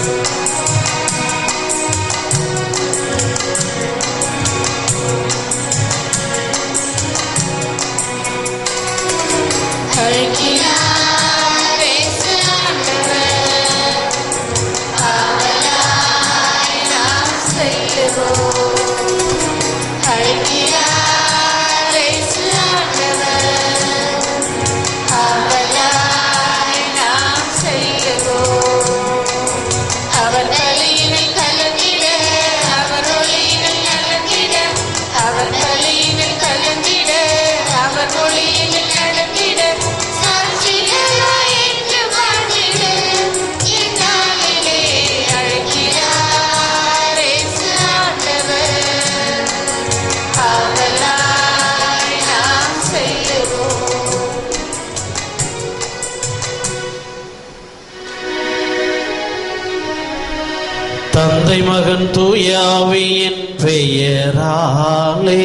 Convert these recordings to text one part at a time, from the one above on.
அழைக்கிறார் இயேசு ஆண்டவர். ஆவலாய் நாம் செல்லுவோம். அழைக்கிறார் இயேசு ஆண்டவர். ஆவலாய் நாம் செல்லுவோம். அவர் பலியினில் கலந்திட, அவர் ஒளியினில் நடந்திட, அவர் பலியினில் கலந்திட, அவர் ஒளியினில் நடந்திட, சாட்சிகளாய் என்று வாழ்ந்திட, இந்நாளிலே அழைக்கிறார் இயேசு ஆண்டவர். ஆவலாய் நாம் செல்லுவோம் தந்தை மகன் தூயாவியின் பெயராலே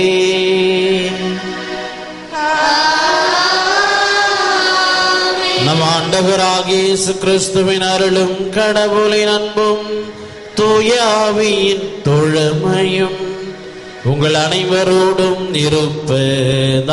நம் ஆண்டவராகிய இயேசு கிறிஸ்துவின் அருளும் கடவுளின் அன்பும் தூயாவியின் தொழமையும் உங்கள் அனைவரோடும் இருப்பதாக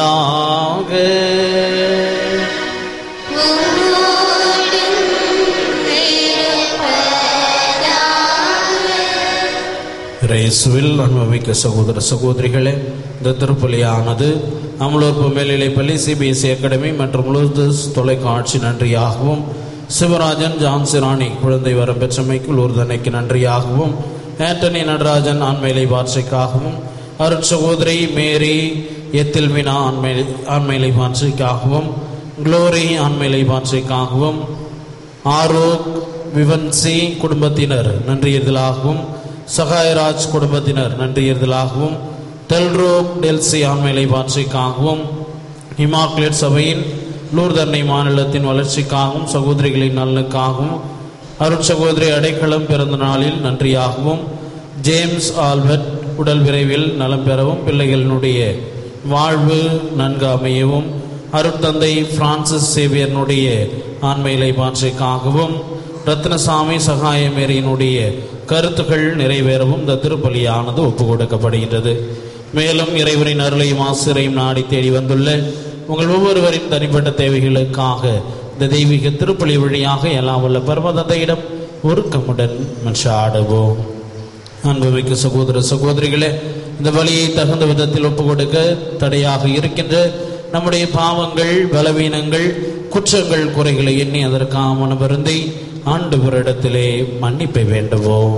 இயேசுவில் அனுபவிக்க சகோதர சகோதரிகளே இந்த திருப்பலியானது அமலோற்பு மேல்நிலை பள்ளி சிபிஎஸ்சி அகாடமி மற்றும் லூர்தஸ் தொலைக்காட்சி நன்றியாகவும் சிவராஜன் ஜான்சிராணி குழந்தை வரம் பெற்றமைக்கு லூர்தனைக்கு நன்றியாகவும் ஆண்டனி நடராஜன் ஆண்மையிலை வார்த்தைக்காகவும் அருட் சகோதரி மேரி எத்தில்வினா ஆண்மை ஆண்மையிலை வார்த்தைக்காகவும் குளோரி ஆண்மையிலை வார்த்தைக்காகவும் ஆரோக் விவன்சி குடும்பத்தினர் நன்றியதலாகவும் சகாயராஜ் குடும்பத்தினர் நன்றியதலாகவும் டெல்ரோக் டெல்சி ஆண்மையிலை வார்த்தைக்காகவும் இமாக்லேட் சபையின் லூர்தன்னை மாநிலத்தின் வளர்ச்சிக்காகவும் சகோதரிகளின் நலனுக்காகவும் அருட் சகோதரி அடைக்கலம் பிறந்த நாளில் நன்றியாகவும் ஜேம்ஸ் ஆல்பர்ட் உடல் விரைவில் நலம் பெறவும் பிள்ளைகளினுடைய வாழ்வு நன்கு அமையவும் அருட்தந்தை பிரான்சிஸ் சேவியர்னுடைய ஆண்மையிலை பாற்றைக்காகவும் ரத்னசாமி சகாயமேரியினுடைய கருத்துக்கள் நிறைவேறவும் இந்த திருப்பலியானது ஒப்பு கொடுக்கப்படுகின்றது மேலும் இறைவனின் அருளையும் ஆசிரியையும் நாடி தேடி வந்துள்ள உங்கள் ஒவ்வொருவரின் தனிப்பட்ட தேவைகளுக்காக இந்த தெய்வீக திருப்பலி வழியாக எல்லாம் உள்ள பரமதந்தையிடம் ஒருக்கமுடன் மன்றாடுவோம் அன்புமிக்க சகோதர சகோதரிகளே இந்த வழியை தகுந்த விதத்தில் ஒப்பு கொடுக்க தடையாக இருக்கின்ற நம்முடைய பாவங்கள் பலவீனங்கள் குற்றங்கள் குறைகளை எண்ணி அதற்காக மனவருந்தி ஆண்டவரிடத்திலே மன்னிப்பை வேண்டுவோம்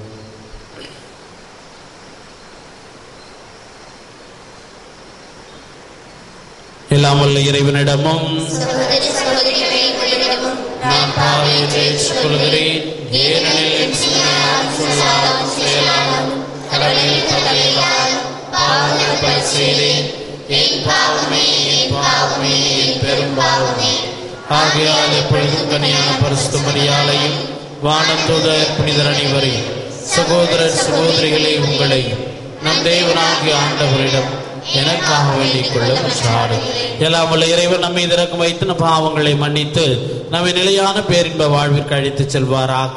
எல்லாம் வல்ல இறைவனிடமும் சகோதரி சகோதரிகளே உங்களிடமும் நான் பாவையை கொள்கிறேன் ஏனெனில் என் சிந்தனையால் சொல்லாலும் செயலாலும் கடலில் தவறினால் பாவங்கள் பல செய்தேன் என் பாவமே என் பாவமே என் பெரும் பாவமே ஆகையால் எப்பொழுதும் கனியான பரிசுத்த மரியாதையும் வானம் தூதர் புனிதர் அனைவரையும் சகோதரர் சகோதரிகளே உங்களை நம் தேவனாகிய ஆண்டவரிடம் எனக்காக வேண்டிக் கொள்ள சாடு எல்லாம் உள்ள இறைவன் நம்மை இறக்கம் வைத்து நம் பாவங்களை மன்னித்து நம்மை நிலையான பேரின்ப வாழ்விற்கு அழைத்து செல்வாராக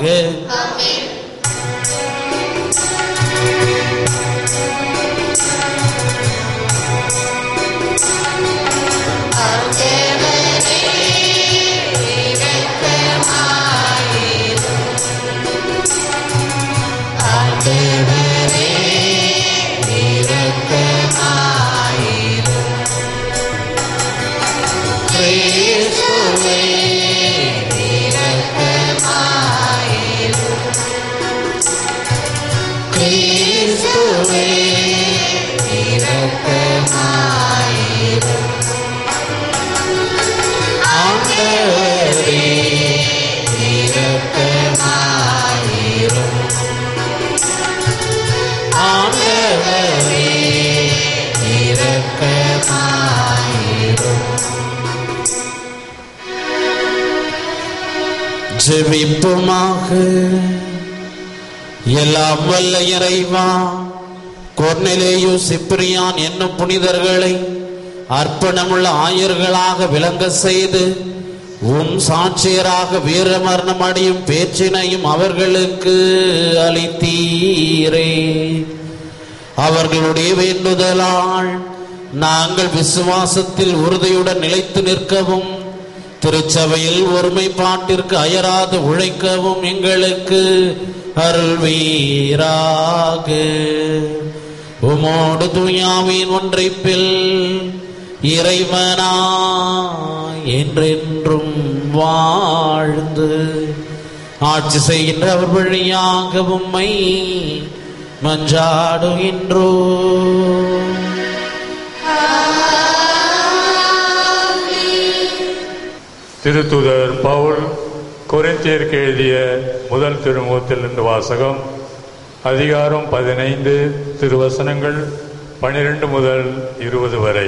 கிறிஸ்துவே ஆண்டவரே இரக்கமாயிரும் ஆண்டவரே இரக்கமாயிரும் ஜெபிப்புமாக எல்லாம் வல்ல இறைவா கொர்நெலேயு சிப்ரியான் என்னும் புனிதர்களை அர்ப்பணமுள்ள ஆயர்களாக விளங்க செய்து உம் சாட்சியராக வீரமரணம் அடையும் பேச்சினையும் அவர்களுக்கு அளித்தீரே அவர்களுடைய வேண்டுதலால் நாங்கள் விசுவாசத்தில் உறுதியுடன் நிலைத்து நிற்கவும் திருச்சபையில் ஒருமைப்பாட்டிற்கு அயராது உழைக்கவும் எங்களுக்கு அருள்வீராக உமோடு துயாவின் ஒன்றைப்பில் இறைவனா என்றென்றும் வாழ்ந்து ஆட்சி செய்கின்ற அவர் வழியாக உம்மை மஞ்சாடுகின்றோ திருத்துதர் பவுல் கொரிந்தியருக்கு எழுதிய முதல் திருமுகத்திலிருந்து வாசகம் அதிகாரம் பதினைந்து திருவசனங்கள் பனிரெண்டு முதல் இருபது வரை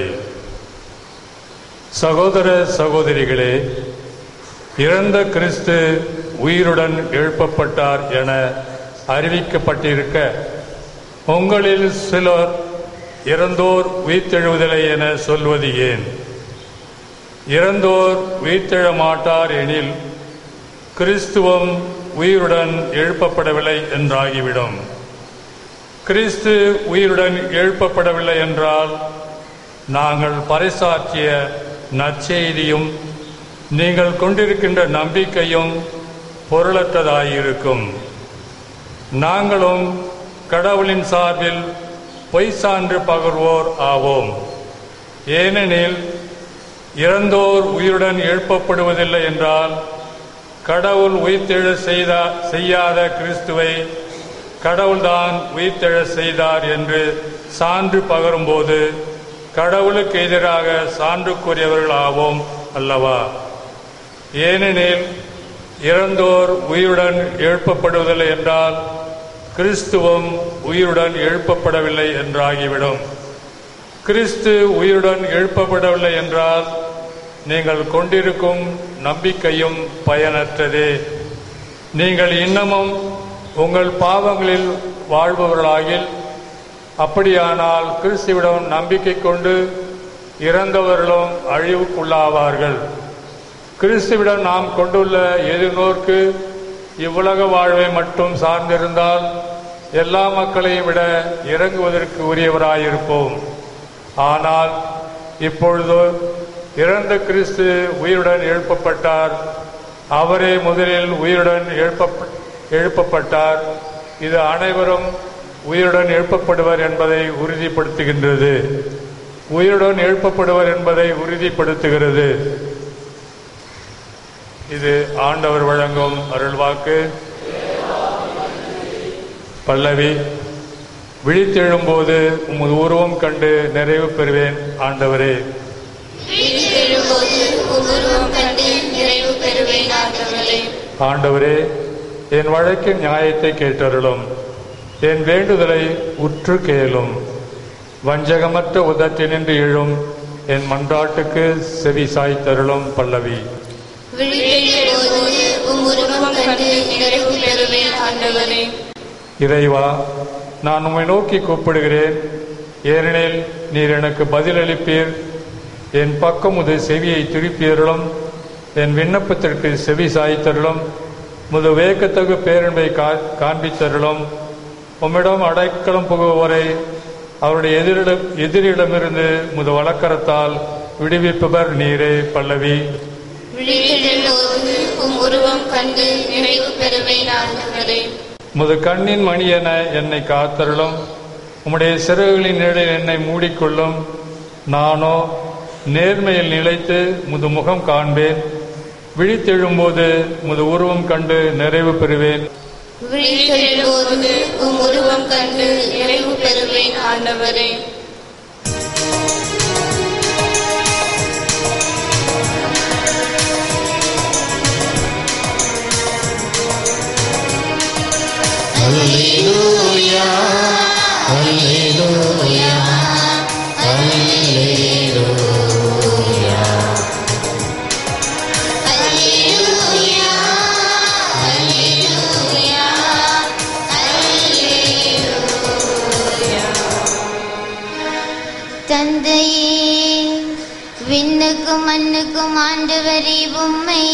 சகோதர சகோதரிகளே இறந்த கிறிஸ்து உயிருடன் எழுப்பப்பட்டார் என அறிவிக்கப்பட்டிருக்க உங்களில் சிலர் இறந்தோர் உயிர்த்தெழுவதில்லை என சொல்வது ஏன் இறந்தோர் உயிர்த்தெழ மாட்டார் எனில் கிறிஸ்துவம் உயிருடன் எழுப்பப்படவில்லை என்றாகிவிடும் கிறிஸ்து உயிருடன் எழுப்பப்படவில்லை என்றால் நாங்கள் பறைசாற்றிய நற்செய்தியும் நீங்கள் கொண்டிருக்கின்ற நம்பிக்கையும் பொருளற்றதாயிருக்கும் நாங்களும் கடவுளின் சார்பில் பொய் சான்று பகர்வோர் ஆவோம் ஏனெனில் இறந்தோர் உயிருடன் எழுப்பப்படுவதில்லை என்றால் கடவுள் உயிர்த்தெழ செய்தா செய்யாத கிறிஸ்துவை கடவுள்தான் உயிர்த்தெழ செய்தார் என்று சான்று பகரும்போது கடவுளுக்கு எதிராக சான்று கூறியவர்கள் ஆவோம் அல்லவா ஏனெனில் இறந்தோர் உயிருடன் எழுப்பப்படுவதில்லை என்றால் கிறிஸ்துவும் உயிருடன் எழுப்பப்படவில்லை என்றாகிவிடும் கிறிஸ்து உயிருடன் எழுப்பப்படவில்லை என்றால் நீங்கள் கொண்டிருக்கும் நம்பிக்கையும் பயனற்றதே நீங்கள் இன்னமும் உங்கள் பாவங்களில் வாழ்பவர்களாகில் அப்படியானால் கிறிஸ்துவிடம் நம்பிக்கை கொண்டு இறந்தவர்களும் அழிவுக்குள்ளாவார்கள் கிறிஸ்துவிடம் நாம் கொண்டுள்ள எதிர்நோக்கு இவ்வுலக வாழ்வை மட்டும் சார்ந்திருந்தால் எல்லா மக்களையும் விட இறங்குவதற்கு உரியவராயிருப்போம் ஆனால் இப்பொழுது இறந்த கிறிஸ்து உயிருடன் எழுப்பப்பட்டார் அவரே முதலில் உயிருடன் எழுப்ப எழுப்பப்பட்டார் இது அனைவரும் உயிருடன் எழுப்பப்படுவர் என்பதை உறுதிப்படுத்துகின்றது உயிருடன் எழுப்பப்படுவர் என்பதை உறுதிப்படுத்துகிறது இது ஆண்டவர் வழங்கும் அருள்வாக்கு பல்லவி விழித்தெழும்போது உமது உருவம் கண்டு நிறைவு பெறுவேன் ஆண்டவரே விழித்தெழும்போது உம் உருவம் கண்டு நிறைவு பெறுவேன் ஆண்டவரே ஆண்டவரே என் வழக்கின் நியாயத்தை கேட்டருளும் என் வேண்டுதலை உற்று கேளும் வஞ்சகமற்ற உதட்டினின்று எழும் என் மன்றாட்டுக்கு செவி சாய்த்தருளும் பல்லவி விழித்தெழும்போது உம் உருவம் கண்டு நிறைவு பெறுவேன் ஆண்டவரே இறைவா நான் உம்மை நோக்கி கூப்பிடுகிறேன் ஏனெனில் நீர் எனக்கு பதிலளிப்பீர் என் பக்கம் முது செவியை திருப்பியருளும் என் விண்ணப்பத்திற்கு செவி சாய்த்தருளும் முது வேக்கத்தகு பேரன்பை கா காண்பித்தருளும் உம்மிடம் அடைக்கலம் புகுவோரை அவருடைய எதிரிடம் எதிரிடமிருந்து முது வழக்கரத்தால் விடுவிப்பவர் நீரே பல்லவி விழித்தெழும்போது உம் உருவம் கண்டு நிறைவு பெறுவேன் ஆண்டவரே முது கண்ணின் மணி என என்னை காத்தருளும் உம்முடைய சிறகுகளின் நிழலில் என்னை மூடிக்கொள்ளும் நானோ நேர்மையில் நிலைத்து முது முகம் காண்பேன் விழித்தெழும்போது முது உருவம் கண்டு நிறைவு பெறுவேன் விழித்தெழும்போது உம் உருவம் கண்டு நிறைவு பெறுவேன் ஆண்டவரே அல்லேலூயா அல்லேலூயா அல்லேலூயா அல்லேலூயா அல்லேலூயா தந்தையே விண்ணுக்கும் மண்ணுக்கும் ஆண்டவரே உம்மை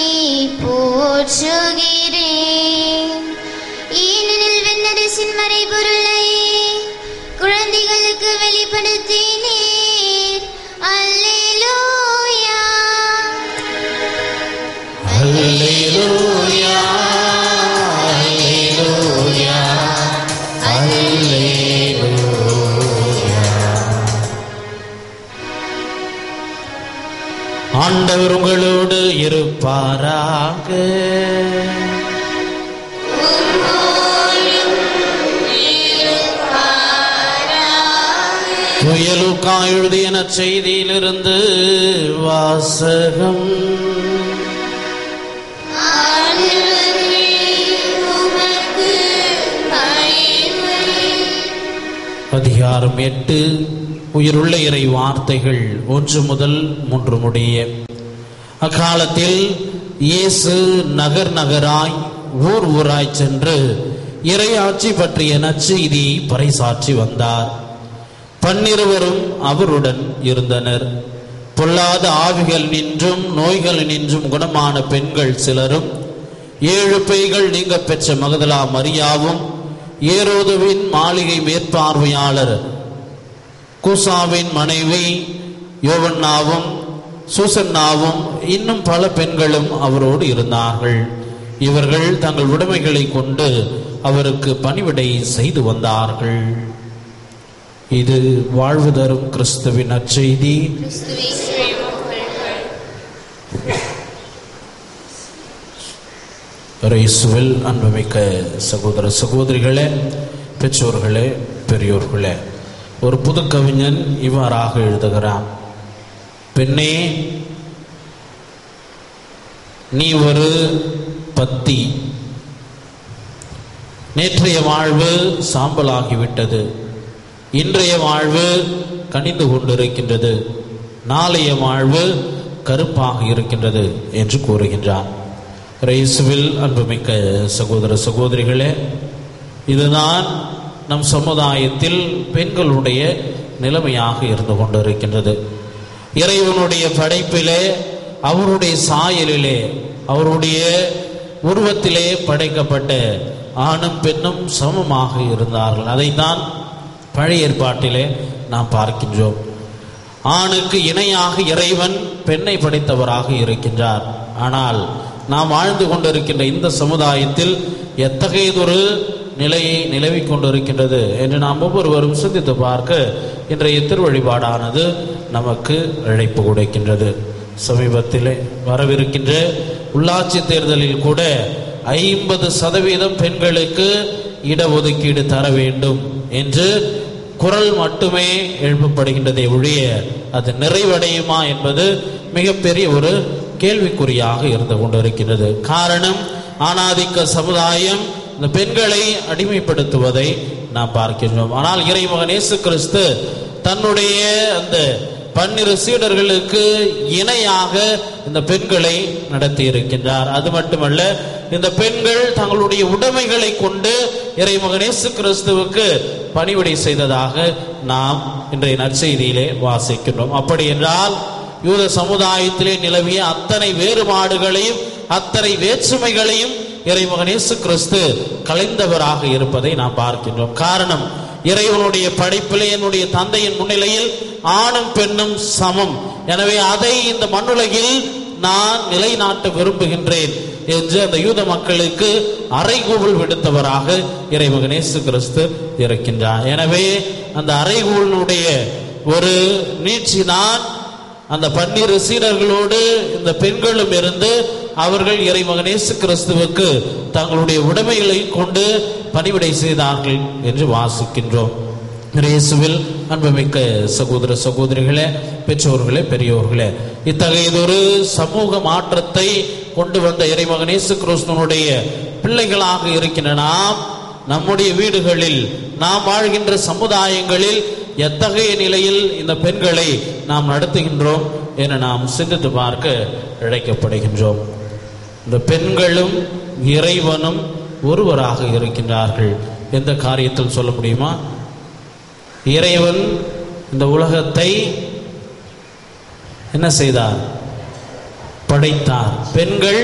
ஆண்டவர் உங்களோடு இருப்பாராக புயலுக்கா எழுதிய செய்தியிலிருந்து வாசகம் அதிகாரம் எட்டு உயிருள்ள இறை வார்த்தைகள் ஒன்று முதல் மூன்று முடிய அக்காலத்தில் இயேசு நகர் நகராய் ஊர் ஊராய் சென்று இறையாட்சி பற்றிய நற்செய்தியை பறைசாற்றி வந்தார் பன்னிருவரும் அவருடன் இருந்தனர் பொல்லாத ஆவிகள் நின்றும் நோய்கள் நின்றும் குணமான பெண்கள் சிலரும் ஏழு பேய்கள் நீங்க பெற்ற மகதலா மரியாவும் ஏரோதுவின் மாளிகை மேற்பார்வையாளர் கூசாவின் மனைவி யோவன்னாவும் சூசன்னாவும் இன்னும் பல பெண்களும் அவரோடு இருந்தார்கள் இவர்கள் தங்கள் உடைமைகளை கொண்டு அவருக்கு பணிவிடை செய்து வந்தார்கள் இது வாழ்வு தரும் கிறிஸ்துவின் நற்செய்தி இயேசுவில் அன்புமிக்க சகோதர சகோதரிகளே பெற்றோர்களே பெரியோர்களே ஒரு புது கவிஞன் இவ்வாறாக எழுதுகிறான் பெண்ணே நீ ஒரு பத்தி நேற்றைய வாழ்வு சாம்பலாகிவிட்டது இன்றைய வாழ்வு கனிந்து கொண்டிருக்கின்றது நாளைய வாழ்வு கருப்பாக இருக்கின்றது என்று கூறுகின்றார் இயேசுவில் அன்புமிக்க சகோதர சகோதரிகளே இதுதான் நம் சமுதாயத்தில் பெண்களுடைய நிலைமையாக இருந்து கொண்டிருக்கின்றது இறைவனுடைய படைப்பிலே அவருடைய சாயலிலே அவருடைய உருவத்திலே படைக்கப்பட்ட ஆணும் பெண்ணும் சமமாக இருந்தார்கள் அதைத்தான் பழைய ஏற்பாட்டிலே நாம் பார்க்கின்றோம் ஆணுக்கு இணையாக இறைவன் பெண்ணை படைத்தவராக இருக்கின்றார் ஆனால் நாம் வாழ்ந்து கொண்டிருக்கின்ற இந்த சமுதாயத்தில் எத்தகையதொரு நிலையை நிலவிக் கொண்டிருக்கின்றது என்று நாம் ஒவ்வொருவரும் சிந்தித்து பார்க்க இன்றைய திருவழிபாடானது நமக்கு அழைப்பு கொடுக்கின்றது சமீபத்திலே வரவிருக்கின்ற உள்ளாட்சி தேர்தலில் கூட ஐம்பது சதவீதம் பெண்களுக்கு இடஒதுக்கீடு தர வேண்டும் என்று குரல் மட்டுமே எழுப்பப்படுகின்றதை ஒழிய அது நிறைவடையுமா என்பது மிகப்பெரிய ஒரு கேள்விக்குறியாக இருந்து கொண்டிருக்கிறது காரணம் ஆணாதிக்க சமுதாயம் இந்த பெண்களை அடிமைப்படுத்துவதை நாம் பார்க்கின்றோம் ஆனால் இறைமகன் இயேசு கிறிஸ்து தன்னுடைய அந்த பன்னிரு சீடர்களுக்கு இணையாக இந்த பெண்களை நடத்தி இருக்கின்றார் அது மட்டுமல்ல இந்த பெண்கள் தங்களுடைய உடைமைகளை கொண்டு இறைமகன் இயேசு கிறிஸ்துவுக்கு பணிவிடை செய்ததாக நாம் இன்றைய நற்செய்தியிலே வாசிக்கின்றோம் அப்படி என்றால் யூத சமுதாயத்திலே நிலவிய அத்தனை வேறுபாடுகளையும் அத்தனை வேற்றுமைகளையும் இறைமகன் இயேசு கிறிஸ்து கலைந்தவராக இருப்பதை நாம் பார்க்கின்றோம் காரணம் இறைவனுடைய படைப்பிலே என்னுடைய தந்தையின் முன்னிலையில் ஆணும் பெண்ணும் சமம் எனவே அதை இந்த மண்ணுலகில் நான் நிலைநாட்ட விரும்புகின்றேன் என்று அந்த யூத மக்களுக்கு அறைகூவல் விடுத்தவராக இறைமகன் இயேசு கிறிஸ்து இருக்கின்றார் எனவே அந்த அறைகூவலுடைய ஒரு நீட்சி தான் அந்த பன்னிரு சீடர்களோடு இந்த பெண்களும் இருந்து அவர்கள் இறைமகன் இயேசு கிறிஸ்துவுக்கு தங்களுடைய உடைமைகளை கொண்டு பணிவிடை செய்தார்கள் என்று வாசிக்கின்றோம் இயேசுவில் அன்புமிக்க சகோதர சகோதரிகளே பெற்றோர்களே பெரியோர்களே இத்தகையதொரு சமூக மாற்றத்தை கொண்டு வந்த இறைமகன் இயேசு கிறிஸ்துவனுடைய பிள்ளைகளாக இருக்கின்ற நாம் நம்முடைய வீடுகளில் நாம் வாழ்கின்ற சமுதாயங்களில் எத்தகைய நிலையில் இந்த பெண்களை நாம் நடத்துகின்றோம் என நாம் சிந்தித்து பார்க்க அழைக்கப்படுகின்றோம் இந்த பெண்களும் இறைவனும் ஒருவராக இருக்கின்றார்கள் எந்த காரியத்தில் சொல்ல முடியுமா இறைவன் இந்த உலகத்தை என்ன செய்தார் படைத்தார் பெண்கள்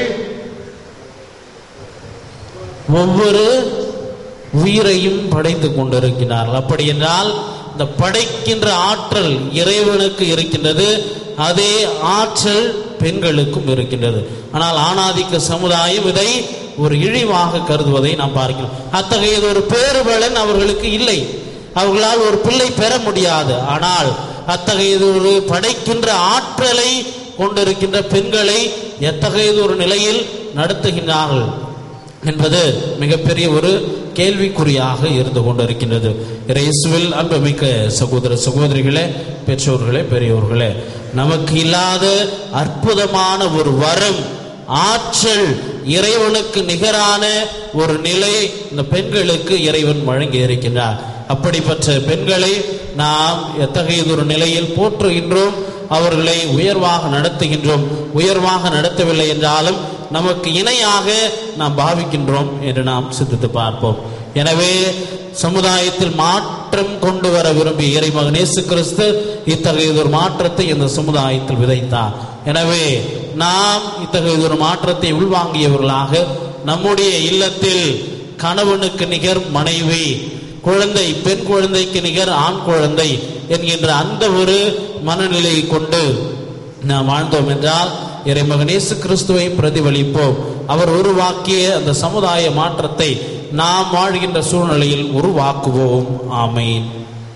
ஒவ்வொரு உயிரையும் படைத்துக் கொண்டிருக்கிறார்கள் அப்படி என்றால் இந்த படைக்கின்ற ஆற்றல் இறைவனுக்கு இருக்கின்றது அதே ஆற்றல் பெண்களுக்கும் இருக்கின்றது ஆனால் ஆணாதிக்க சமுதாயம் இதை ஒரு இழிவாக கருதுவதை நாம் பார்க்கிறோம் அத்தகையது ஒரு பேறுபலன் அவர்களுக்கு இல்லை அவர்களால் ஒரு பிள்ளை பெற முடியாது ஆனால் அத்தகையது ஒரு படைக்கின்ற ஆற்றலை கொண்டிருக்கின்ற பெண்களை எத்தகையது ஒரு நிலையில் நடத்துகின்றார்கள் என்பது மிகப்பெரிய ஒரு கேள்விக்குறியாக இருந்து கொண்டிருக்கின்றது இயேசுவில் அன்புமிக்க சகோதர சகோதரிகளே பெற்றோர்களே பெரியோர்களே நமக்கு இல்லாத அற்புதமான ஒரு வரம் ஆற்றல் இறைவனுக்கு நிகரான ஒரு நிலை இந்த பெண்களுக்கு இறைவன் வழங்கி இருக்கின்றார் அப்படிப்பட்ட பெண்களை நாம் எத்தகையதொரு நிலையில் போற்றுகின்றோம் அவர்களை உயர்வாக நடத்துகின்றோம் உயர்வாக நடத்தவில்லை என்றாலும் நமக்கு இணையாக நாம் பாவிக்கின்றோம் என்று நாம் சிந்தித்து பார்ப்போம் எனவே சமுதாயத்தில் மாற்றம் கொண்டு வர விரும்பிய இறைமகன் இயேசு கிறிஸ்து இத்தகையதொரு மாற்றத்தை இந்த சமுதாயத்தில் விதைத்தார் எனவே நாம் இத்தகையதொரு மாற்றத்தை உள்வாங்கியவர்களாக நம்முடைய இல்லத்தில் கணவனுக்கு நிகர் மனைவி குழந்தை பெண் குழந்தைக்கு நிகர் ஆண் குழந்தை என்கின்ற அந்த ஒரு மனநிலையை கொண்டு நாம் வாழ்ந்தோம் என்றால் இறைமகன் இயேசு கிறிஸ்துவை பிரதிபலிப்போம் அவர் உருவாக்கிய அந்த சமுதாய மாற்றத்தை நாம் வாழ்கின்ற சூழ்நிலையில் உருவாக்குவோம் ஆமீன்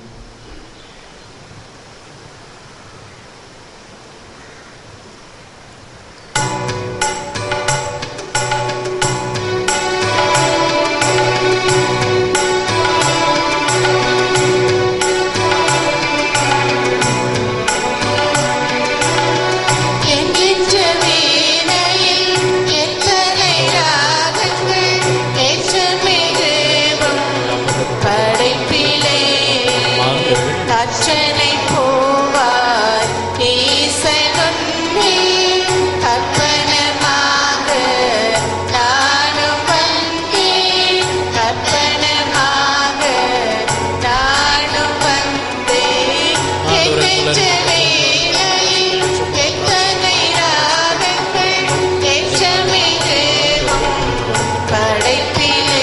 என்கின்ற வீணையில் எத்தனை ராகங்கள் ஏற்றமிகவும் படைப்பிலே கற்றனை போவாய் ஈசனுன்னே கற்பனமாக நானும் வந்தேன் கற்பனமாக நானும் வந்தேன் என்கின்ற வீணையில் எத்தனை ராகங்கள் ஏற்றமிகவும் படைப்பிலே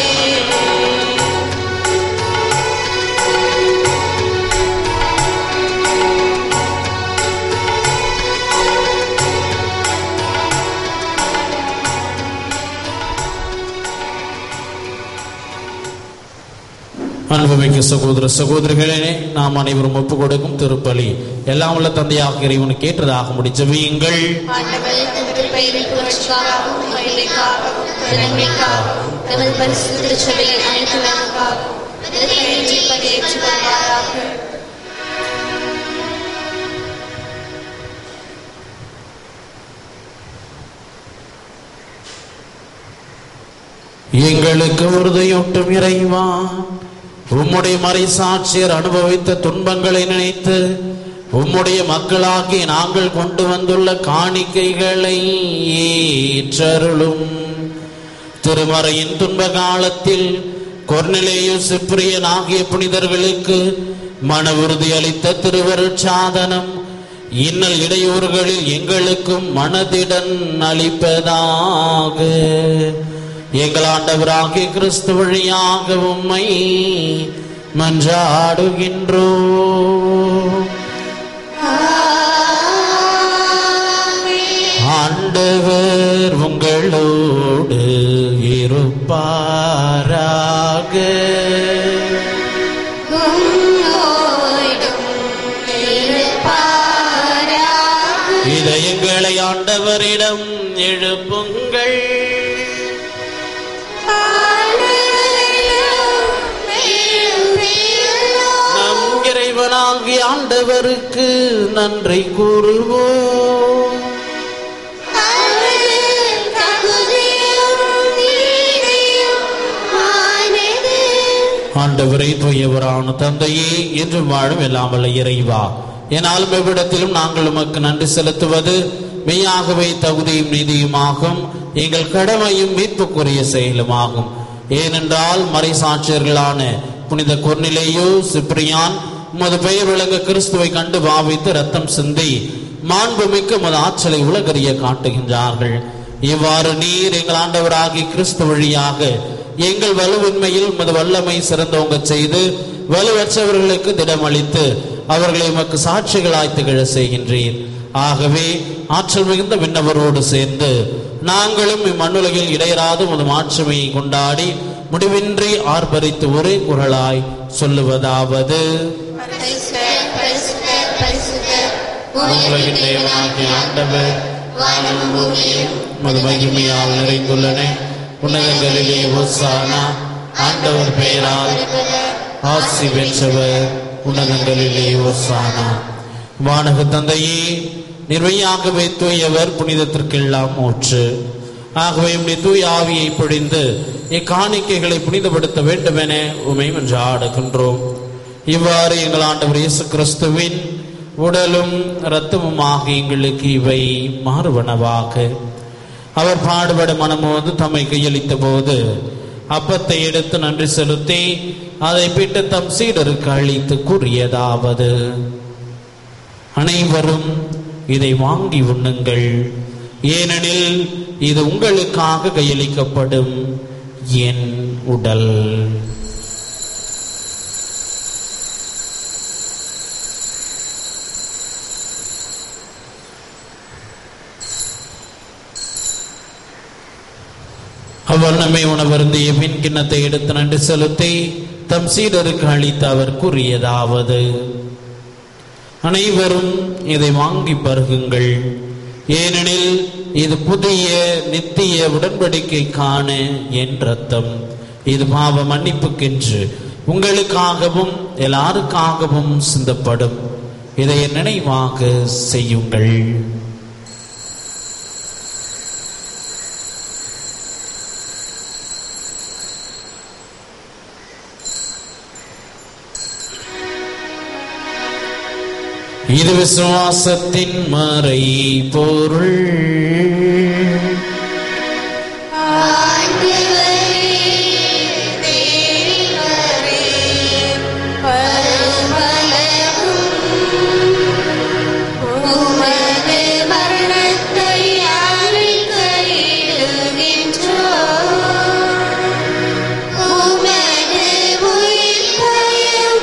அன்புமிக்க சகோதர சகோதரிகளே நாம் அனைவரும் ஒப்பு கொடுக்கும் திருப்பலி எல்லாம் உள்ள தந்தையாக இறைவனுக்கு ஏற்றதாக முடிச்சவியுங்கள் ஆண்டவர் தமது பெயரின் புகழ்ச்சிக்காகவும் மகிமைக்காகவும் கருணைக்காகவும் தமது பரிசுத்த திருச்சபையை அனைத்துலகாகவும் பெயரின்றி பணியேற்று வருவாராக எங்களுக்கு உறுதியூட்டும் இறைவா உம்முடைய மறைசாட்சியர் அனுபவித்த துன்பங்களை நினைத்து உம்முடைய மக்களாகி நாங்கள் கொண்டு வந்துள்ள காணிக்கைகளை ஏற்றருளும் திருமறையின் துன்ப காலத்தில் கொர்நிலேயு சிப்ரியன் ஆகிய புனிதர்களுக்கு மன உறுதி அளித்த திருவருட்சாதனம் இன்னல் இடையூறுகளில் எங்களுக்கும் மனதிடன் அளிப்பதாக எங்கள் ஆண்டவராகிய கிறிஸ்து வழியாக உம்மை மன்றாடுகின்றோ ஆண்டவர் உங்களோடு இருப்பாராக உம்மோடும் இருப்பாராக. இதயங்களை ஆண்டவரிடம் எழுப்புங்கள் ஆண்டவரிடம் வேண்டியுள்ளோம். நம் இறைவனாகிய ஆண்டவருக்கு நன்றி கூறுவோம் அது தகுதியும் நீதியும் ஆனது. ஆண்டவரை தூயவரான தந்தையே என்று வாழும் எல்லாம் வல்ல இறைவா என்னாலும் எவ்விடத்திலும் நாங்கள் உமக்கு நன்றி செலுத்துவது மெய்யாகவே தகுதியும் நீதியுமாகும் எங்கள் கடமையும் மீட்புக்குரிய செயலுமாகும் ஏனென்றால் மறைசாட்சியர்களான புனித கொர்நிலேயோ சிப்ரியான் உமது பெயர் விளங்க கிறிஸ்துவை கண்டு பாவித்து ரத்தம் சிந்தி மாண்புமிக்க உமது ஆற்றலை உலகறிய காட்டுகின்றார்கள் இவ்வாறு நீர் எங்கள் ஆண்டவராகி கிறிஸ்து வழியாக எங்கள் வலுவின்மையில் உமது வல்லமை சிறந்தோங்க செய்து வலுவற்றவர்களுக்கு திடமளித்து அவர்களை உமக்கு சாட்சிகளாய் திகழ செய்கின்றீர் ஆகவே ஆற்றல் மிகுந்த விண்ணவரோடு சேர்ந்து நாங்களும் இம்மண்ணுலகில் இடையராது உமது மாட்சிமையை கொண்டாடி முடிவின்றி ஆர்ப்பரித்து ஒரே குரலாய் சொல்லுவதாவது பரிசுத்த, பரிசுத்த, பரிசுத்த, உலகின் தேவனாகிய ஆண்டவர் வானமும் பூமியும் உமது மகிமையால் நிறைந்துள்ளன உன்னதங்களிலே ஒசானா ஆண்டவர் பெயரால் ஆசி பெற்றவர் உன்னதங்களிலே ஒசானா வானக தந்தையே நிர்வையாகவே தூயவர் புனிதத்திற்கெல்லாம் ஊற்று ஆகவே உம்முடைய தூய ஆவியை பொழிந்து இக்காணிக்கைகளை புனிதப்படுத்த வேண்டும் என உமை என்று ஆடுகின்றோம் இவ்வாறு எங்கள் ஆண்டவர் இயேசு கிறிஸ்துவின் உடலும் இரத்தமுமாக எங்களுக்கு இவை மாறுவனவாக அவர் பாடுபட மனமோது தம்மை கையளித்த போது அப்பத்தை எடுத்து நன்றி செலுத்தி அதை பிட்டு தம் சீடருக்கு அளித்து கூறியதாவது அனைவரும் இதை வாங்கி உண்ணுங்கள் ஏனெனில் இது உங்களுக்காக கையளிக்கப்படும் என் உடல் அவர் நம்மை உணவருந்திய பின் கிண்ணத்தை எடுத்து நன்றி செலுத்தி தம் சீடருக்கு அளித்து அவர் கூறியதாவது அனைவரும் இதை வாங்கி பருகுங்கள் ஏனெனில் இது புதிய நித்திய உடன்படிக்கைக்கான என் ரத்தம் இது பாவ மன்னிப்புக்கென்று உங்களுக்காகவும் எல்லாருக்காகவும் சிந்தப்படும் இதை என் நினைவாக செய்யுங்கள் இது விசுவாசத்தின் மறை பொருள் ஆண்டவரே தேவரே பரமலகும் உமது மரணத்தை அறிக்கையிடுகின்றோம் உமது உயிர்ப்பையும்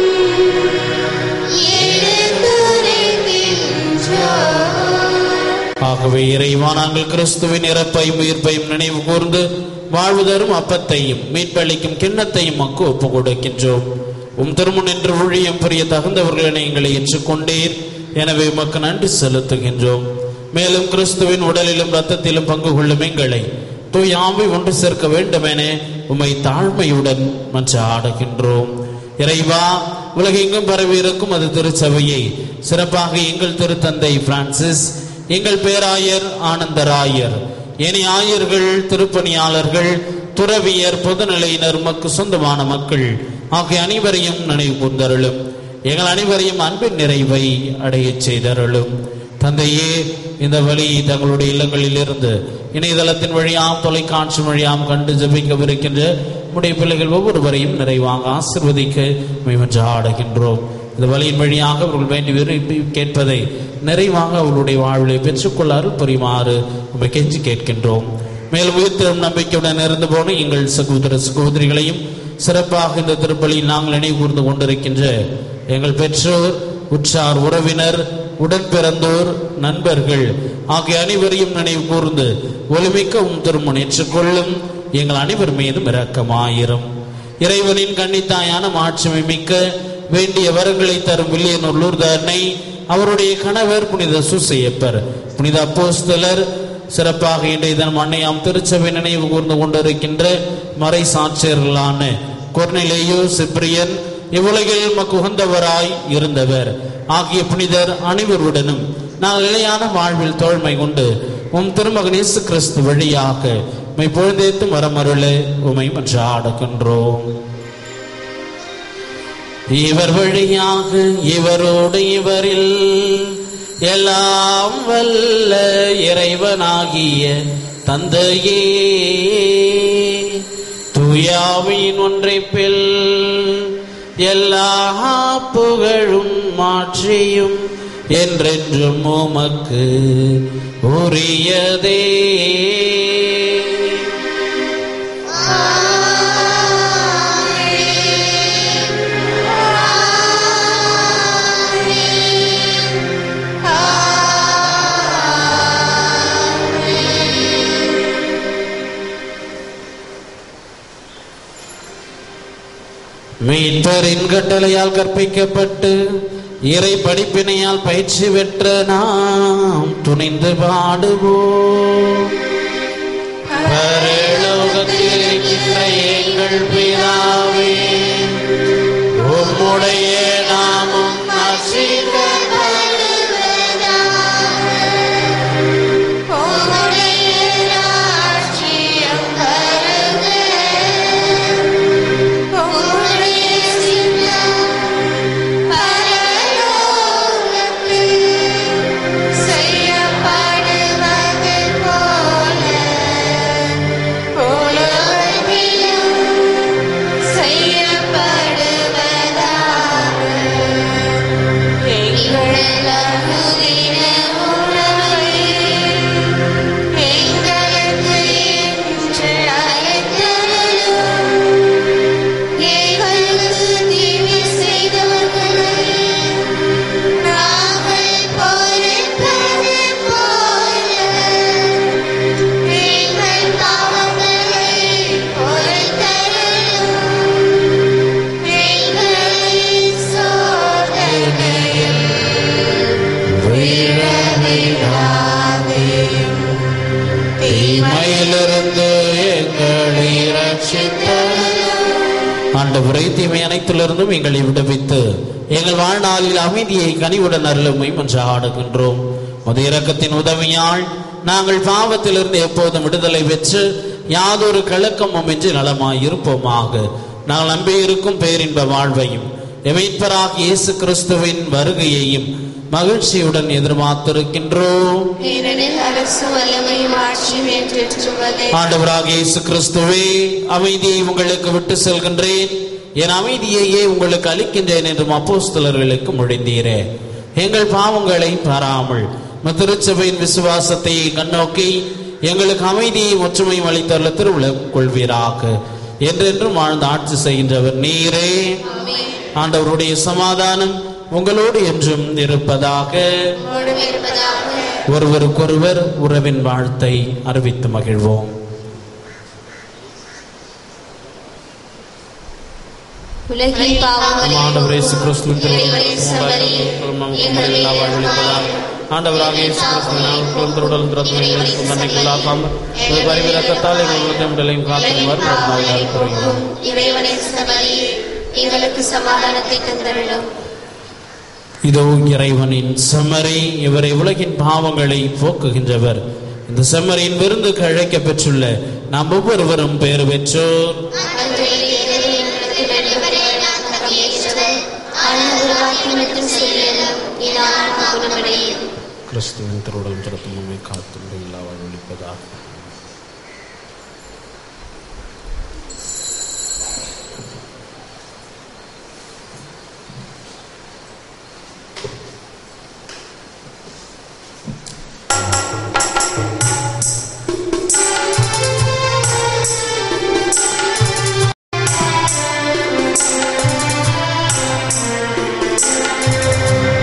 எடுத்துரைக்கின்றோம் ஆகவே இறைவா நாங்கள் கிறிஸ்துவின் இறப்பையும் உயிர்ப்பையும் நினைவு கூர்ந்து வாழ்வு தரும் அப்பத்தையும் மீட்பளிக்கும் கிண்ணத்தையும் மக்கு ஒப்பு கொடுக்கின்றோம் உம் திருமுன் என்று ஊழியம் புரிய தகுந்தவர்களை எங்களை ஏற்றுக்கொண்டீர் எனவே உமக்கு நன்றி செலுத்துகின்றோம் மேலும் கிறிஸ்துவின் உடலிலும் இரத்தத்திலும் பங்கு கொள்ளும் எங்களை தூய் ஆவி ஒன்று சேர்க்க வேண்டுமென உம்மை தாழ்மையுடன் மன்ற ஆடுகின்றோம் இறைவா உலகெங்கும் பரவி இருக்கும் அது திருச்சபையை சிறப்பாக எங்கள் திருத்தந்தை பிரான்சிஸ் எங்கள் பேராயர் ஆனந்தராயர் இனி ஆயர்கள் திருப்பணியாளர்கள் துறவியர் பொதுநிலையினர் உமக்கு சொந்தமான மக்கள் ஆகிய அனைவரையும் நினைவு கூர்ந்தருளும் எங்கள் அனைவரையும் அன்பின் நிறைவை அடையச் செய்தருளும் தந்தையே இந்த வழியை தங்களுடைய இல்லங்களில் இருந்து இணையதளத்தின் வழியாம் தொலைக்காட்சி வழியாம் கண்டு ஜபிக்கவிருக்கின்ற உடைய பிள்ளைகள் ஒவ்வொருவரையும் நிறைவாக ஆசிர்வதிக்க மேமன்று ஆடுகின்றோம் இந்த வழியின் வழியாக அவர்கள் வேண்டி விரும்பி கேட்பதை நிறைவாக அவர்களுடைய வாழ்வை பெற்றுக்கொள்ள அருள் புரியுமாறு உண்மை கெஞ்சி கேட்கின்றோம் மேலும் உயிர்த்தெழும் நம்பிக்கையுடன் இருந்து போன எங்கள் சகோதர சகோதரிகளையும் சிறப்பாக இந்த திருப்பலியில் நாங்கள் நினைவு கூர்ந்து கொண்டிருக்கின்ற எங்கள் பெற்றோர் உற்றார் உறவினர் உடன் பிறந்தோர் நண்பர்கள் ஆகிய அனைவரையும் நினைவு கூர்ந்து ஒளிமிக்க உம் திருமணம் ஏற்றுக்கொள்ளும் எங்கள் அனைவர் மீதும் இரக்கமாயிரும் இறைவனின் கன்னித்தாயான மாட்சிமை மிக்க வேண்டிய வரங்களை தரும் வில்லியனூர் லூர்தனை அவருடைய கணவர் புனித சுசையப்பர் புனித அப்போஸ்தலர் சிறப்பாக இன்றைய தினம் அன்னையாம் திருச்சபை நினைவு கூர்ந்து கொண்டிருக்கின்ற மறை சாட்சியர்களான கொர்னிலேயோ சிப்ரியன் இவ்வுலகில் மக்கு உகந்தவராய் இருந்தவர் ஆகிய புனிதர் அனைவருடனும் நாங்கள் நிலையான வாழ்வில் தோழ்மை கொண்டு உம் திருமகன் இயேசு கிறிஸ்து வழியாக உம்மை பொழுதேத்தும் வரமருள உமை மன்ற ஆடுகின்றோம் இவர் வழியாக இவரோடு இவரில் எல்லாம் வல்ல இறைவனாகிய தந்தையே தூயாவின் ஒன்றைப்பில் எல்லா புகழும் மாற்றியும் என்றென்றும் உமக்கு உரியதே மீட்பரின் கட்டளையால் கற்பிக்கப்பட்டு இறை படிப்பினையால் பயிற்சி பெற்ற நாம் துணிந்து பாடுவோம் பரலோகத்தில் இருக்கின்ற எங்கள் பிதாவே உம்முடைய நாமம் தீமையிலிருந்து எங்களை ரட்சித்தருளும். ஆண்டவரே தீமை அனைத்திலிருந்தும் எங்களை விடுவித்து எங்கள் வாழ்நாளில் அமைதியை கனிவுடன் அருளுமை என்று ஆடுகின்றோம் முத இரக்கத்தின் உதவியால் நாங்கள் பாவத்திலிருந்து எப்போதும் விடுதலை பெற்று யாதொரு கலக்கமும் இன்றி நலமாய் இருப்போமாக நாங்கள் நம்பியிருக்கும் பேரின்ப வாழ்வையும் எமைப்பராக இயேசு கிறிஸ்துவின் வருகையையும் மகிழ்ச்சியுடன் எதிர்பார்த்திருக்கின்றோம் ஏனெனில் அரசு வல்லமையும் ஆட்சியும் என்றென்றுவதே ஆண்டவராக இயேசு கிறிஸ்துவே அமைதியை உங்களுக்கு விட்டு செல்கின்றேன் என் அமைதியையே உங்களுக்கு அளிக்கின்றேன் என்றும் அப்போஸ்தலர்களுக்கு மொழிந்தீரே எங்கள் பாவங்களை பாராமல் உமது திருச்சபையின் விசுவாசத்தை கண்ணோக்கி எங்களுக்கு அமைதியை ஒற்றுமையும் அளித்துள்ள திருவிழம் கொள்வீராக என்றென்றும் வாழ்ந்து ஆட்சி செய்கின்றவர் நீரே ஆண்டவருடைய சமாதானம் உங்களோடு என்றும் இருப்பதாக உம்மோடும் இருப்பதாக ஒருவருக்கொருவர் உறவின் வாழ்த்தை அறிவித்து மகிழ்வோம் உலகின் பாவங்களை ஆண்டவர் இயேசு கிறிஸ்துவின் இறைவனின் சபரி, எல்லா வாழ்வழிப்பதால் ஆண்டவராக இயேசு கிறிஸ்துவின் திருடலும் திறத்தும் மன்னிக்குள்ளாக்காமல் ஒரு பரிவிரக்கத்தால் எங்களுக்கு விடலையும் காத்துமாறு குறைகிறோம் இறைவனின் சபரி எங்களுக்கு சமாதானத்தை தந்தருளும் இதோ இறைவனின் செம்மறி இவரை உலகின் பாவங்களை போக்குகின்றவர் இந்த செம்மறியின் விருந்துக்கு அழைக்க பெற்றுள்ள நாம் ஒவ்வொருவரும் பேறு பெற்றோர் அன்றைய தேவரே எங்களுக்கு வேண்டுவரே நான் தகையேற்றவர் ஆனால் ஒரு வாக்கியம் மட்டும் சொல்லியதும் என் ஆன்மா குணமடையும் கிறிஸ்துவின் திருடலும் திறத்தும் நம்மை காத்து எல்லா வாழ்வழிப்பதாக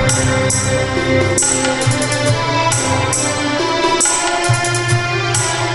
ஆண்டவரே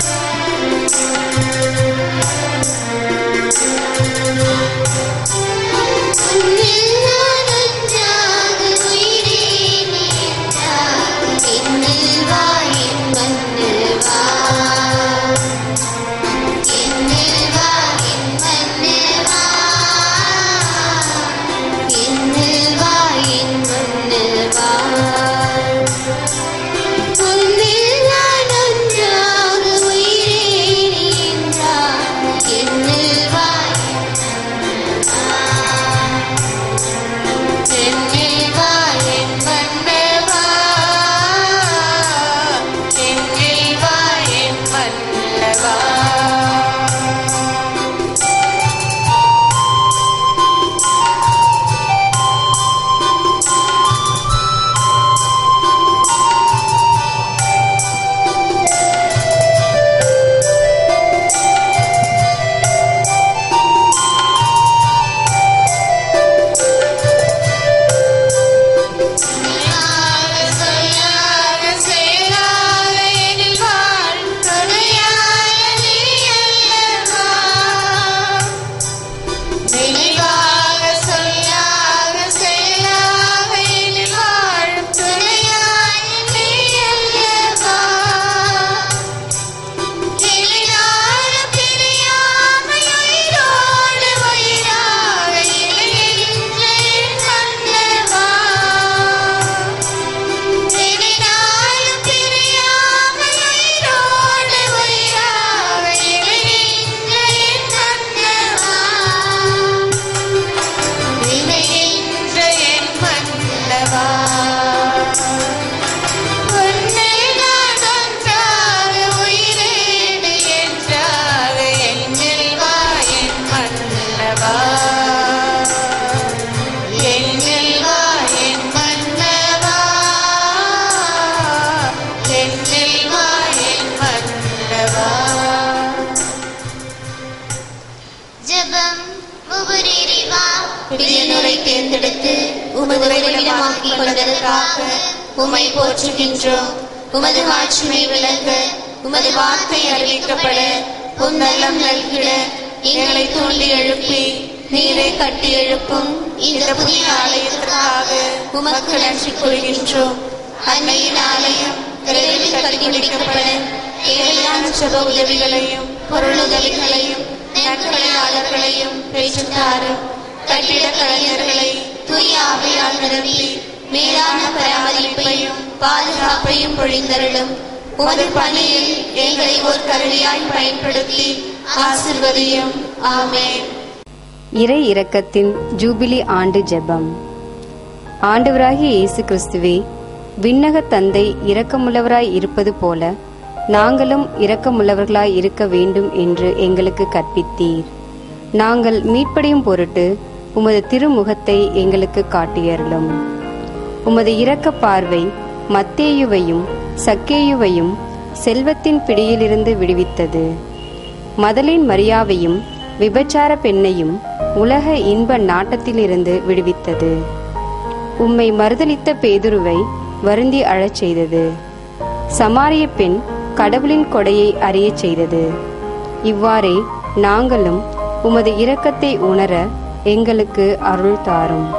ஜெபம் ஒவ்வொரு இறைவா பிரியனுரை தேர்ந்தெடுத்து உமது உறைவிடமாக்கிக் கொண்டதற்காக உம்மை போற்றுகின்றோம் உமது ஆட்சிமை விளங்க உமது வார்த்தை அறிவிக்கப்பட உம் நல்லம் நல்கிட எங்களை தூண்டி எழுப்பி நீரை கட்டி எழுப்பும் இந்த புதிய ஆலயத்திற்காக உமக்கு நன்றி கூறுகின்றோம் அன்னையின் ஆலயம் விரைவில் கட்டி முடிக்கப்பட தேவையான ஜப உதவிகளையும் பொருளுதவிகளையும் நற்கலையாளர்களையும் பெற்றுத்தாரும் கட்டிட கலைஞர்களை தூய ஆவையால் நிரப்பி மேலான பராமரிப்பையும் பாதுகாப்பையும் பொழிந்தருளும் உமது பணியில் எங்களை ஒரு கருவியாய் பயன்படுத்தி ஆசிர்வதியும் ஆமென் இறை இரக்கத்தின் ஜூபிலி ஆண்டு ஜெபம் ஆண்டவராகிய இயேசு கிறிஸ்துவே விண்ணக தந்தை இரக்கமுள்ளவராய் இருப்பது போல நாங்களும் இரக்கமுள்ளவர்களாய் இருக்க வேண்டும் என்று எங்களுக்கு கற்பித்தீர் நாங்கள் மீட்படையும் பொருட்டு உமது திருமுகத்தை எங்களுக்கு காட்டியருளும் உமது இரக்க பார்வை மத்தேயுவையும் சக்கேயுவையும் செல்வத்தின் பிடியிலிருந்து விடுவித்தது மதலின் மரியாவையும் விபச்சார பெண்ணையும் உலக இன்ப நாட்டத்திலிருந்து விடுவித்தது உம்மை மறுதலித்த பேதுருவை வருந்தி அழச் செய்தது சமாரிய பெண் கடவுளின் கொடையை அறியச் செய்தது இவ்வாறே நாங்களும் உமது இரக்கத்தை உணர எங்களுக்கு அருள் தாரும்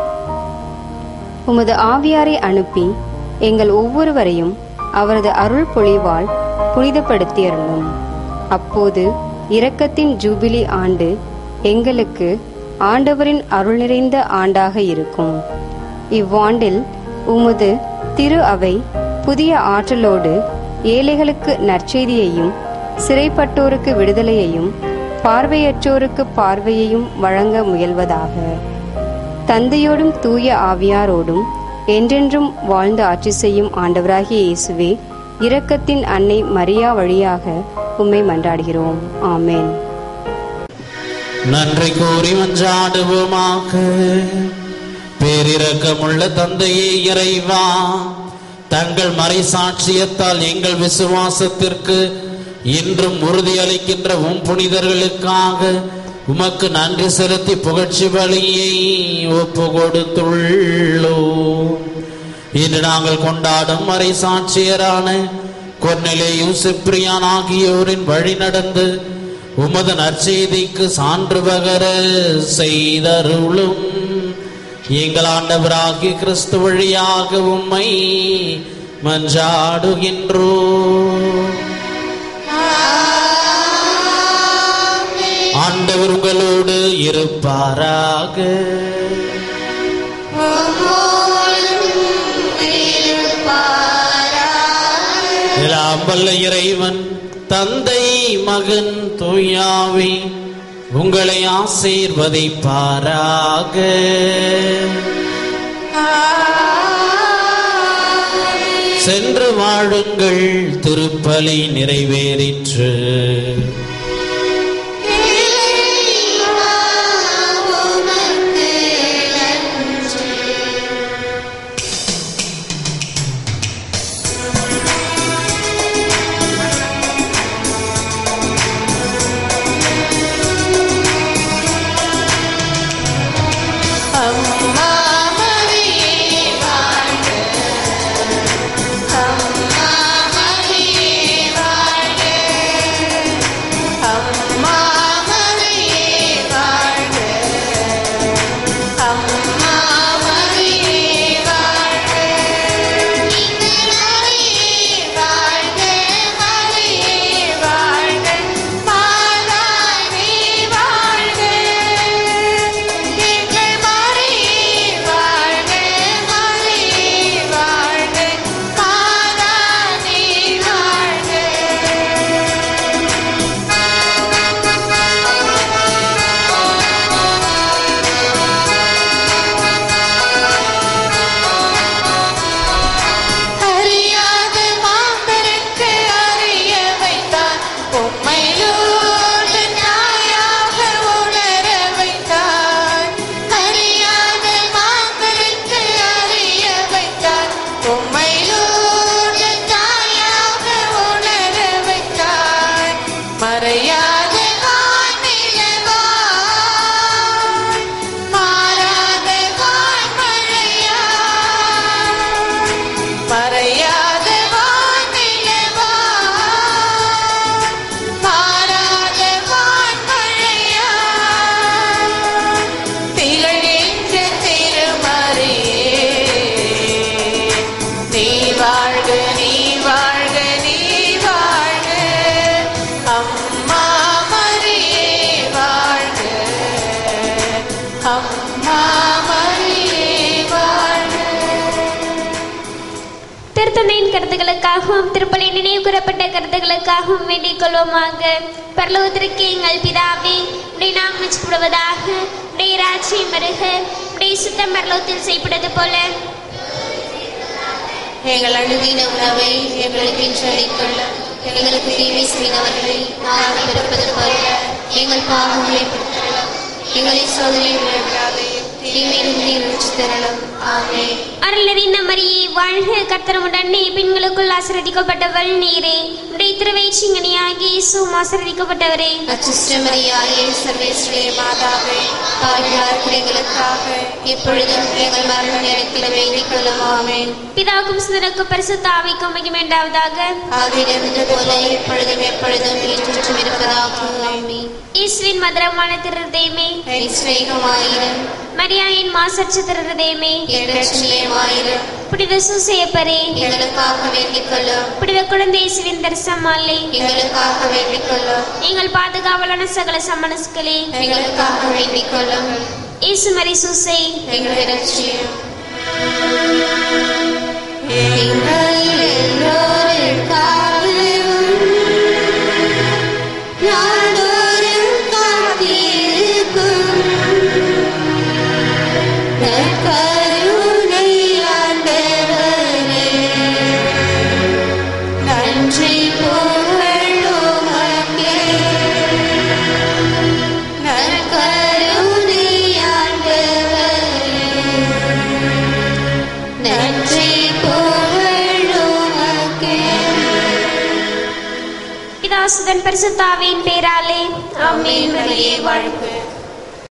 உமது ஆவியாரை அனுப்பி எங்கள் ஒவ்வொருவரையும் அவரது அருள் பொழிவால் புனிதப்படுத்தியருளும் அப்போது இரக்கத்தின் ஜூபிலி ஆண்டு எங்களுக்கு ஆண்டவரின் அருள் நிறைந்த ஆண்டாக இருக்கும் இவ்வாண்டில் உமது திரு அவை புதிய ஆற்றலோடு ஏழைகளுக்கு நற்செய்தியையும் சிறைப்பட்டோருக்கு விடுதலையையும் பார்வையற்றோருக்கு பார்வையையும் வழங்க முயல்வதாக தந்தையோடும் தூய ஆவியாரோடும் என்றென்றும் வாழ்ந்து ஆட்சி செய்யும் ஆண்டவராகிய இயேசுவே இரக்கத்தின் அன்னை மரியா வழியாக உம்மை மன்றாடுகிறோம் ஆமேன் நன்றி கூறி மன்றாடுவோமாக பேரிரக்கமுள்ள தந்தையே இறைவா தங்கள் மறை சாட்சியத்தால் எங்கள் விசுவாசத்திற்கு இன்றும் உறுதியளிக்கின்ற உம் புனிதர்களுக்காக உமக்கு நன்றி செலுத்தி புகழ்ச்சி பலியை ஒப்பு கொடுத்துள்ளோ இன்று நாங்கள் கொண்டாடும் மறை சாட்சியரான கொன்னிலேயும் சிப்ரியான் ஆகியோரின் வழி நடந்து உமது நற்செய்திக்கு சான்று பகர செய்தருளும் எங்கள் ஆண்டவராகிய கிறிஸ்து வழியாக உம்மை மன்றாடுகின்றோ ஆண்டவர் உங்களோடு இருப்பாராக எல்லாம் வல்ல இறைவன் தந்தை மகன் தூயாவி உங்களை ஆசீர்வதிப்பாராக சென்று வாழுங்கள் திருப்பலி நிறைவேறிற்று அம்மா மரியே வாழ்க அம்மா மரியே வாழ்க திருத்தந்தையின் கருத்துக்களுக்காகவும் திருப்பலி நினைவு கூறப்பட்ட கருத்துக்களுக்காகவும் வேண்டிக் கொள்வோமாக பரலோகத்திற்கு எங்கள் பிதாவே உடைய நாம் மெச்சப்படுவதாக உடைய ராட்சியம் வருக உடைய சுத்தம் பரலோகத்தில் செய்யப்படுவது போல எங்கள் அழுதின உணவை எங்களுக்கு இன்று அளித்துள்ள எங்களுக்கு தீமை செய்தவர்களை நாங்கள் பிறப்பது போல எங்கள் பாவங்களை பெற்றுள்ளோம் எங்களை சோதனை விடாதே தீமையிலிருந்து எழுச்சி தரலாம் ஆமே அருளறிந்த மரியே வாழ்க கர்த்தரமுடன் நீ பெண்களுக்குள் ஆசிரதிக்கப்பட்டவள் நீரே உடைய திருவயிற்றிங்கனியாகி இயேசுவும் ஆசிரதிக்கப்பட்டவரே அச்சுஷ்டமரியாயே சர்வேஸ்வரே மாதாவே பாவியார் எங்களுக்காக இப்பொழுதும் எங்கள் மரண நேரத்தில் வேண்டிக் கொள்ளும் ஆமேன் பிதாவுக்கும் சுதனுக்கும் பரிசுத்தாவிக்கும் மகிமைண்டாவதாக ஆதியிலிருந்து போல இப்பொழுதும் எப்பொழுதும் என்றும் இருப்பதாக ஆமேன் இயேசுவின் மதுரமான திருதயமே ஸ்நேகமாயிரம் மரியாயின் மாசற்ற திருதயமே இரட்சணியமாயிரம் புனித சுசேப்பரே எங்களுக்காக வேண்டிக் கொள்ளும் புனித குழந்தை இயேசுவின் தரிசமாலே எங்களுக்காக வேண்டிக் கொள்ளும் எங்கள் பாதுகாவலான சகல சமனஸ்களே எங்களுக்காக வேண்டிக் கொள்ளும் இயேசு மரி சூசை எங்களை ரட்சியும் எங்கள் எல்லோருக்காகவும் நாடோறும் காத்திருக்கும் நற்கருணை ஆண்டவரே, நன்றி புகழுமக்கே. நற்கருணை ஆண்டவரே, நன்றி புகழுமக்கே. பிதாசுதன் பரிசுத்தாவின் பேராலே ஆமென் மரியே வாழ்க